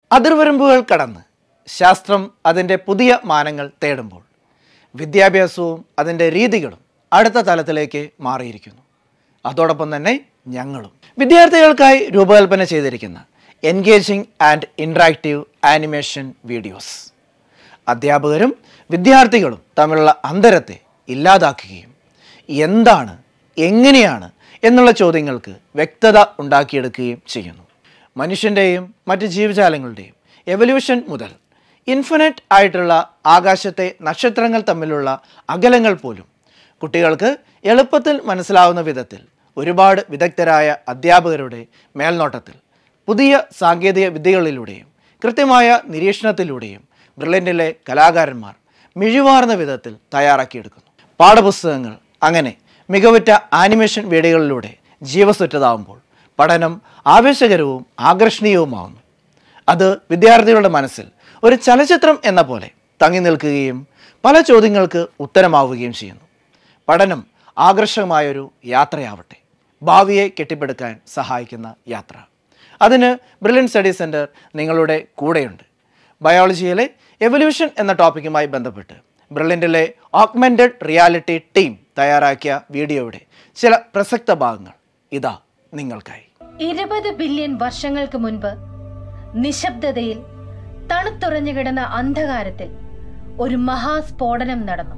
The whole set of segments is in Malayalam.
അതിർവരമ്പുകൾ കടന്ന് ശാസ്ത്രം അതിൻ്റെ പുതിയ മാനങ്ങൾ തേടുമ്പോൾ വിദ്യാഭ്യാസവും അതിൻ്റെ രീതികളും അടുത്ത തലത്തിലേക്ക് മാറിയിരിക്കുന്നു അതോടൊപ്പം തന്നെ ഞങ്ങളും വിദ്യാർത്ഥികൾക്കായി രൂപകൽപ്പന ചെയ്തിരിക്കുന്ന engaging and interactive animation videos അധ്യാപകരും വിദ്യാർത്ഥികളും തമ്മിലുള്ള അന്തരത്തെ ഇല്ലാതാക്കുകയും എന്താണ് എങ്ങനെയാണ് എന്നുള്ള ചോദ്യങ്ങൾക്ക് വ്യക്തത ഉണ്ടാക്കിയെടുക്കുകയും ചെയ്യുന്നു മനുഷ്യൻ്റെയും മറ്റ് ജീവജാലങ്ങളുടെയും എവല്യൂഷൻ മുതൽ ഇൻഫിനിറ്റ് ആയിട്ടുള്ള ആകാശത്തെ നക്ഷത്രങ്ങൾ തമ്മിലുള്ള അകലങ്ങൾ പോലും കുട്ടികൾക്ക് എളുപ്പത്തിൽ മനസ്സിലാവുന്ന വിധത്തിൽ ഒരുപാട് വിദഗ്ധരായ അധ്യാപകരുടെ മേൽനോട്ടത്തിൽ പുതിയ സാങ്കേതിക വിദ്യകളിലൂടെയും കൃത്യമായ നിരീക്ഷണത്തിലൂടെയും ബ്രില്യൻറ്റിലെ കലാകാരന്മാർ മിഴിവാർന്ന വിധത്തിൽ തയ്യാറാക്കിയെടുക്കുന്നു പാഠപുസ്തകങ്ങൾ അങ്ങനെ മികവുറ്റ ആനിമേഷൻ വീഡിയോകളിലൂടെ ജീവസുറ്റതാവുമ്പോൾ പഠനം ആവേശകരവും ആകർഷണീയവുമാവുന്നു അത് വിദ്യാർത്ഥികളുടെ മനസ്സിൽ ഒരു ചലച്ചിത്രം എന്ന പോലെ തങ്ങി നിൽക്കുകയും പല ചോദ്യങ്ങൾക്ക് ഉത്തരമാവുകയും ചെയ്യുന്നു പഠനം ആകർഷകമായൊരു യാത്രയാവട്ടെ ഭാവിയെ കെട്ടിപ്പടുക്കാൻ സഹായിക്കുന്ന യാത്ര അതിന് ബ്രില്യൻ സ്റ്റഡി സെൻറ്റർ നിങ്ങളുടെ കൂടെയുണ്ട് ബയോളജിയിലെ എവല്യൂഷൻ എന്ന ടോപ്പിക്കുമായി ബന്ധപ്പെട്ട് ബ്രില്യൻറ്റിലെ ഓഗ്മെൻറ്റഡ് റിയാലിറ്റി ടീം തയ്യാറാക്കിയ വീഡിയോയുടെ ചില പ്രസക്ത ഭാഗങ്ങൾ ഇതാ നിങ്ങൾക്കായി ഇരുപത് ബില്യൺ വർഷങ്ങൾക്ക് മുൻപ് നിശബ്ദതയിൽ തണുത്തുറഞ്ഞു കിടന്ന അന്ധകാരത്തിൽ ഒരു മഹാസ്ഫോടനം നടന്നു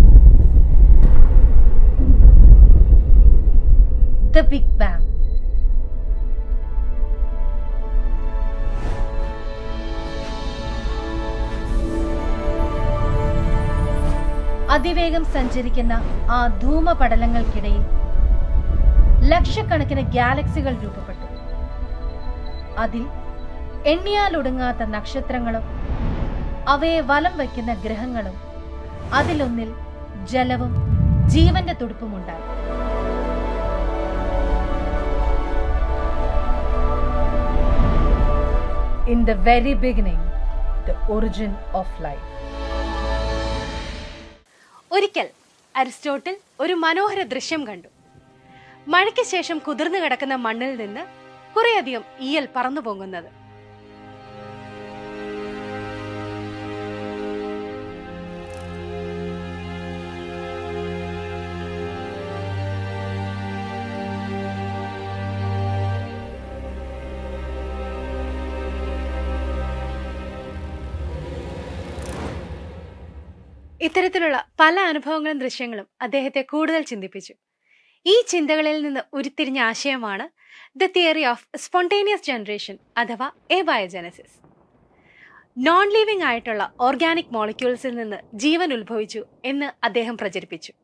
ദ ബിഗ് ബാങ് അതിവേഗം സഞ്ചരിക്കുന്ന ആ ധൂമപടലങ്ങൾക്കിടയിൽ ലക്ഷക്കണക്കിന് ഗാലക്സികൾ രൂപപ്പെട്ടു അതിൽ എണ്ണിയാലൊടുങ്ങാത്ത നക്ഷത്രങ്ങളും അവയെ വലം വയ്ക്കുന്ന ഗ്രഹങ്ങളും അതിലൊന്നിൽ ജലവും ജീവന്റെ തുടുപ്പുമുണ്ടായി in the very beginning the origin of life ഒരിക്കൽ അരിസ്റ്റോട്ടിൽ ഒരു മനോഹര ദൃശ്യം കണ്ടു മഴയ്ക്ക് ശേഷം കുതിർന്നു കിടക്കുന്ന മണ്ണിൽ നിന്ന് കുറേയധികം ഈയൽ പറന്നു പൊങ്ങുന്നത് ഇത്തരത്തിലുള്ള പല അനുഭവങ്ങളും ദൃശ്യങ്ങളും അദ്ദേഹത്തെ കൂടുതൽ ചിന്തിപ്പിച്ചു ഈ ചിന്തകളിൽ നിന്ന് ഉരുത്തിരിഞ്ഞ ആശയമാണ് the theory of spontaneous generation അഥവാ എബയോജനസിസ് നോൺ ലിവിംഗ് ആയിട്ടുള്ള ഓർഗാനിക് മോളിക്യൂൾസിൽ നിന്ന് ജീവൻ ഉത്ഭവിച്ചു എന്ന് അദ്ദേഹം പ്രചരിപ്പിച്ചു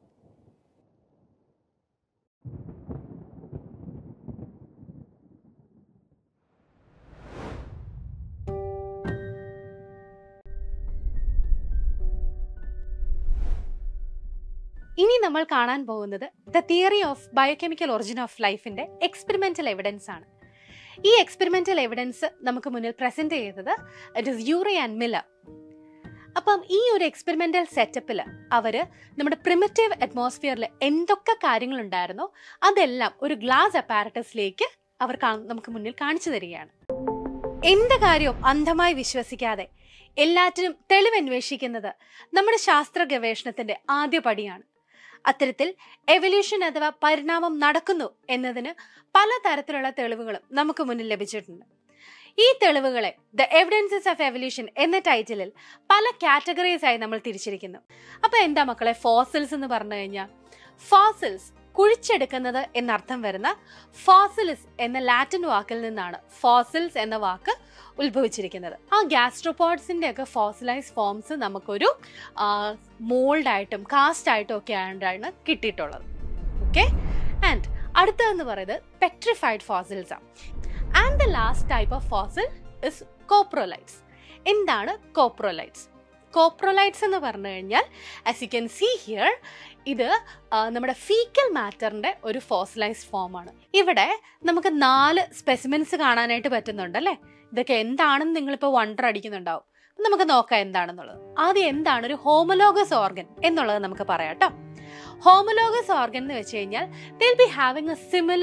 ഇനി നമ്മൾ കാണാൻ പോകുന്നത് the theory of biochemical origin of ലൈഫിന്റെ എക്സ്പെരിമെന്റൽ എവിഡൻസ് ആണ് ഈ എക്സ്പെരിമെന്റൽ എവിഡൻസ് നമുക്ക് മുന്നിൽ പ്രസന്റ് ചെയ്തത് it is Urey and Miller അപ്പം ഈ ഒരു എക്സ്പെരിമെന്റൽ സെറ്റപ്പിൽ അവര് നമ്മുടെ പ്രിമിറ്റീവ് അറ്റ്മോസ്ഫിയറിൽ എന്തൊക്കെ കാര്യങ്ങൾ ഉണ്ടായിരുന്നോ അതെല്ലാം ഒരു ഗ്ലാസ് അപ്പാരറ്റസിലേക്ക് അവർ കാ- നമുക്ക് മുന്നിൽ കാണിച്ചു തരികയാണ് എന്ത് കാര്യവും അന്ധമായി വിശ്വസിക്കാതെ എല്ലാറ്റിനും തെളിവന്വേഷിക്കുന്നത് നമ്മുടെ ശാസ്ത്ര ഗവേഷണത്തിന്റെ ആദ്യ പടിയാണ് അത്തരത്തിൽ എവല്യൂഷൻ അഥവാ പരിണാമം നടക്കുന്നു എന്നതിന് പലതരത്തിലുള്ള തെളിവുകളും നമുക്ക് മുന്നിൽ ലഭിച്ചിട്ടുണ്ട് ഈ തെളിവുകളെ ദ എവിഡൻസസ് ഓഫ് എവല്യൂഷൻ എന്ന ടൈറ്റിലിൽ പല കാറ്റഗറീസ് ആയി നമ്മൾ തിരിച്ചിരിക്കുന്നു അപ്പൊ എന്താ മക്കളെ ഫോസിൽസ് എന്ന് പറഞ്ഞു കഴിഞ്ഞാൽ ഫോസിൽസ് കുഴിച്ചെടുക്കുന്നത് എന്നർത്ഥം വരുന്ന ഫോസിലിസ് എന്ന ലാറ്റിൻ വാക്കിൽ നിന്നാണ് ഫോസിൽസ് എന്ന വാക്ക് ഉത്ഭവിച്ചിരിക്കുന്നത് ആ ഗ്യാസ്ട്രോപോഡ്സിന്റെ ഒക്കെ ഫോസിലൈസ് ഫോംസ് നമുക്കൊരു മോൾഡായിട്ടും കാസ്റ്റ് ആയിട്ടും ഒക്കെ ആയിട്ടാണ് കിട്ടിയിട്ടുള്ളത് ഓക്കെ ആൻഡ് അടുത്തതെന്ന് പറയുന്നത് പെട്രിഫൈഡ് ഫോസിൽസ് ആണ് and the last type of fossil is coprolites എന്താണ് കോപ്രോലൈറ്റ്സ് കോപ്രോലൈറ്റ്സ് എന്ന് പറഞ്ഞു കഴിഞ്ഞാൽ as you can see here ഇത് ആ, നമ്മുടെ ഫീക്കൽ മാറ്ററിന്റെ ഒരു ഫോസിലൈസ്ഡ് ഫോമാണ് ഇവിടെ നമുക്ക് നാല് സ്പെസിമെൻസ് കാണാനായിട്ട് പറ്റുന്നുണ്ട് അല്ലേ ഇതൊക്കെ എന്താണെന്ന് നിങ്ങളിപ്പോൾ വണ്ടർ അടിക്കുന്നുണ്ടാവും അപ്പൊ നമുക്ക് നോക്കാം എന്താണെന്നുള്ളത് ആദ്യം എന്താണ് ഒരു ഹോമലോഗസ് ഓർഗൻ എന്നുള്ളത് നമുക്ക് പറയാം കേട്ടോ ഹോമലോഗസ് ഓർഗൻ എന്ന് വെച്ച് കഴിഞ്ഞാൽ they'll be having a similar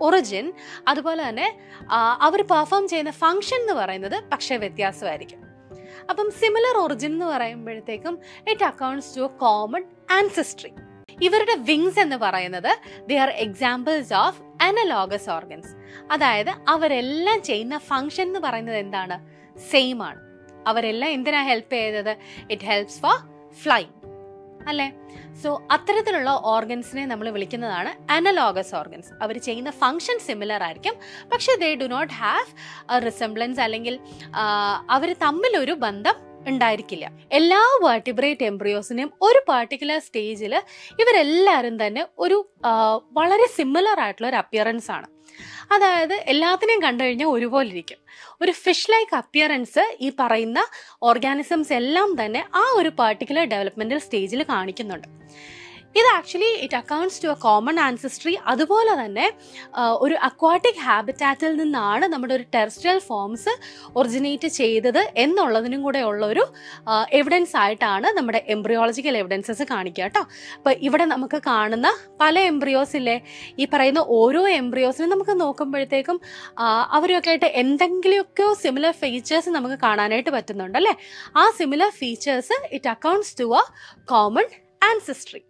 origin അതുപോലെ തന്നെ അവർ പെർഫോം ചെയ്യുന്ന ഫങ്ഷൻ എന്ന് പറയുന്നത് പക്ഷേ വ്യത്യാസമായിരിക്കും അപ്പം സിമിലർ ഒറിജിൻ എന്ന് പറയുമ്പോഴത്തേക്കും it accounts to common ancestry ഇവരുടെ വിങ്സ് എന്ന് പറയുന്നത് they are examples of analogous organs അതായത് അവരെല്ലാം ചെയ്യുന്ന ഫങ്ഷൻ എന്ന് പറയുന്നത് എന്താണ് സെയിം ആണ് അവരെല്ലാം എന്തിനാ ഹെൽപ്പ് ചെയ്തത് ഇറ്റ് ഹെൽപ്സ് ഫോർ ഫ്ലൈ അല്ലേ സോ അത്തരത്തിലുള്ള ഓർഗൻസിനെ നമ്മൾ വിളിക്കുന്നതാണ് അനലോഗസ് ഓർഗൻസ് അവർ ചെയ്യുന്ന ഫങ്ഷൻ സിമിലർ ആയിരിക്കും പക്ഷേ they do not have resemblance അല്ലെങ്കിൽ അവർ തമ്മിലൊരു ബന്ധം ഉണ്ടായിരിക്കില്ല എല്ലാ വേർട്ടിബ്രേറ്റ് എംബ്രിയോസിനെയും ഒരു പർട്ടിക്കുലർ സ്റ്റേജിൽ ഇവരെല്ലാവരും തന്നെ ഒരു ആ, വളരെ സിമിലർ ആയിട്ടുള്ള ഒരു അപ്പിയറൻസ് ആണ് അതായത് എല്ലാത്തിനെയും കണ്ടു കഴിഞ്ഞാൽ ഒരുപോലെ ഇരിക്കും ഒരു ഫിഷ് ലൈക്ക് അപ്പിയറൻസ് ഈ പറയുന്ന ഓർഗാനിസംസ് എല്ലാം തന്നെ ആ ഒരു പർട്ടിക്കുലർ ഡെവലപ്മെന്റൽ സ്റ്റേജിൽ കാണിക്കുന്നുണ്ട് ഇത് actually it accounts to a common ancestry അതുപോലെ തന്നെ ആ, ഒരു അക്വാട്ടിക് ഹാബിറ്റാറ്റിൽ നിന്നാണ് നമ്മുടെ ഒരു ടെറസ്ട്രിയൽ ഫോംസ് ഒറിജിനേറ്റ് ചെയ്തത് എന്നുള്ളതിനും കൂടെ ഉള്ള ഒരു എവിഡൻസ് ആയിട്ടാണ് നമ്മുടെ എംബ്രിയോളജിക്കൽ എവിഡൻസസ് കാണിക്കുക കേട്ടോ അപ്പോൾ ഇവിടെ നമുക്ക് കാണുന്ന പല എംബ്രിയോസ് ഇല്ലേ ഈ പറയുന്ന ഓരോ എംബ്രിയോസിനും നമുക്ക് നോക്കുമ്പോഴത്തേക്കും ആ, അവരൊക്കെ ആയിട്ട് എന്തെങ്കിലുമൊക്കെയോ സിമിലർ ഫീച്ചേഴ്സ് നമുക്ക് കാണാനായിട്ട് പറ്റുന്നുണ്ട് അല്ലേ ആ similar features it accounts to a common ancestry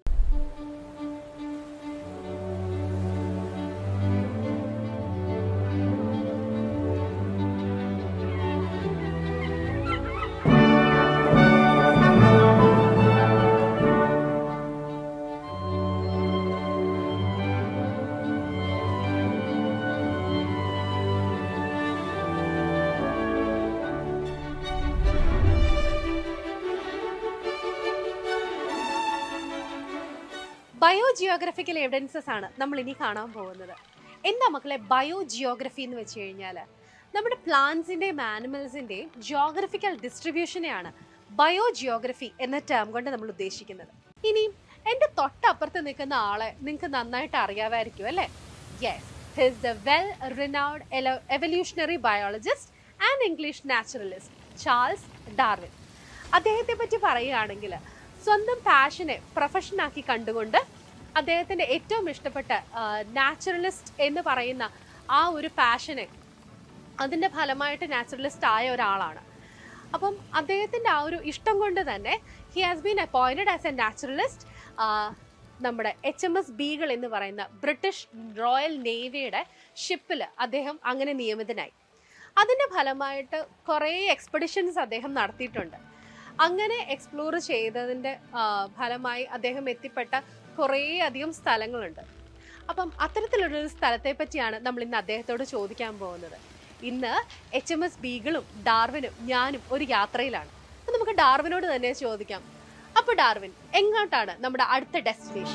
biogeographical evidences ആണ് നമ്മൾ ഇനി കാണാൻ പോകുന്നത് എന്താ മക്കളെ ബയോ ജിയോഗ്രഫി എന്ന് വെച്ച് കഴിഞ്ഞാൽ നമ്മുടെ പ്ലാന്റ്സിൻ്റെയും ആനിമൽസിൻ്റെയും ജിയോഗ്രഫിക്കൽ ഡിസ്ട്രിബ്യൂഷനെയാണ് ബയോ ജിയോഗ്രഫി എന്ന ടേം കൊണ്ട് നമ്മൾ ഉദ്ദേശിക്കുന്നത് ഇനി എൻ്റെ തൊട്ടപ്പുറത്ത് നിൽക്കുന്ന ആളെ നിങ്ങൾക്ക് നന്നായിട്ട് അറിയാമായിരിക്കും അല്ലേ yes he's the well renowned evolutionary biologist and English naturalist Charles Darwin അദ്ദേഹത്തെ പറ്റി പറയുകയാണെങ്കിൽ സ്വന്തം പാഷനെ പ്രൊഫഷനാക്കി കണ്ടുകൊണ്ട് അദ്ദേഹത്തിൻ്റെ ഏറ്റവും ഇഷ്ടപ്പെട്ട നാച്ചുറലിസ്റ്റ് എന്ന് പറയുന്ന ആ ഒരു പാഷനെ അതിൻ്റെ ഫലമായിട്ട് നാച്ചുറലിസ്റ്റ് ആയ ഒരാളാണ് അപ്പം അദ്ദേഹത്തിൻ്റെ ആ ഒരു ഇഷ്ടം കൊണ്ട് തന്നെ he has been appointed as a naturalist നമ്മുടെ എച്ച് എം എസ് ബീഗൾ എന്ന് പറയുന്ന ബ്രിട്ടീഷ് റോയൽ നേവിയുടെ ഷിപ്പിൽ അദ്ദേഹം അങ്ങനെ നിയമിതനായി അതിൻ്റെ ഫലമായിട്ട് കുറേ എക്സ്പെഡിഷൻസ് അദ്ദേഹം നടത്തിയിട്ടുണ്ട് അങ്ങനെ എക്സ്പ്ലോർ ചെയ്തതിൻ്റെ ആ, ഫലമായി അദ്ദേഹം എത്തിപ്പെട്ട കുറേ അധികം സ്ഥലങ്ങളുണ്ട് അപ്പം അത്തരത്തിലുള്ളൊരു സ്ഥലത്തെ പറ്റിയാണ് നമ്മൾ ഇന്ന് അദ്ദേഹത്തോട് ചോദിക്കാൻ പോകുന്നത് ഇന്ന് എച്ച് എം എസ് ബീഗളും ഡാർവിനും ഞാനും ഒരു യാത്രയിലാണ് അപ്പം നമുക്ക് ഡാർവിനോട് തന്നെ ചോദിക്കാം അപ്പോൾ ഡാർവിൻ എങ്ങോട്ടാണ് നമ്മുടെ അടുത്ത ഡെസ്റ്റിനേഷൻ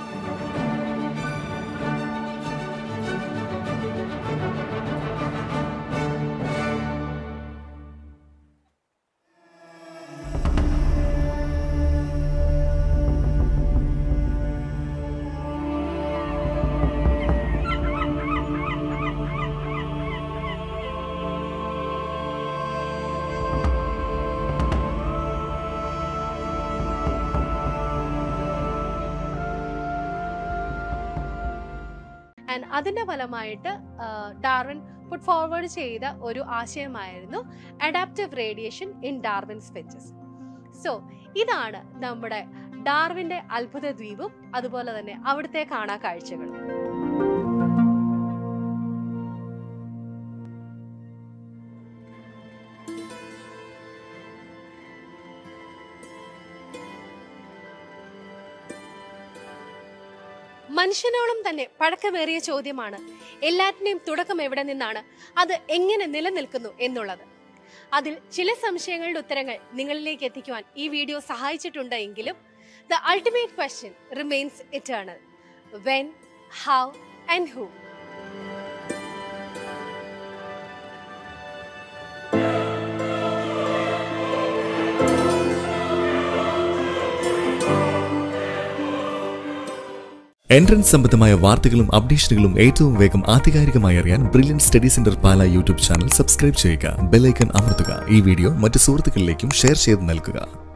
ആൻഡ് അതിന്റെ ഫലമായിട്ട് ആ, ഡാർവിൻ പുട്ട് ഫോർവേഡ് ചെയ്ത ഒരു ആശയമായിരുന്നു adaptive radiation in Darwin species so ഇതാണ് നമ്മുടെ ഡാർവിന്റെ അത്ഭുത ദ്വീപും അതുപോലെ തന്നെ അവിടുത്തെ കാണാ കാഴ്ചകളും മനുഷ്യനോളം തന്നെ പഴക്കമേറിയ ചോദ്യമാണ് എല്ലാറ്റിനെയും തുടക്കം എവിടെ നിന്നാണ് അത് എങ്ങനെ നിലനിൽക്കുന്നു എന്നുള്ളത് അതിൽ ചില സംശയങ്ങളുടെ ഉത്തരങ്ങൾ നിങ്ങളിലേക്ക് എത്തിക്കുവാൻ ഈ വീഡിയോ സഹായിച്ചിട്ടുണ്ട് എങ്കിലും the ultimate question remains eternal when how and who entrance സംബന്ധമായ വാർത്തകളും അപ്ഡേഷനുകളും ഏറ്റവും വേഗം ആധികാരികമായി അറിയാൻ brilliant study centre Pala YouTube channel subscribe ചെയ്യുക ബെല്ലൈക്കൺ അമർത്തുക ഈ വീഡിയോ മറ്റ് സുഹൃത്തുക്കളിലേക്കും ഷെയർ ചെയ്ത് നൽകുക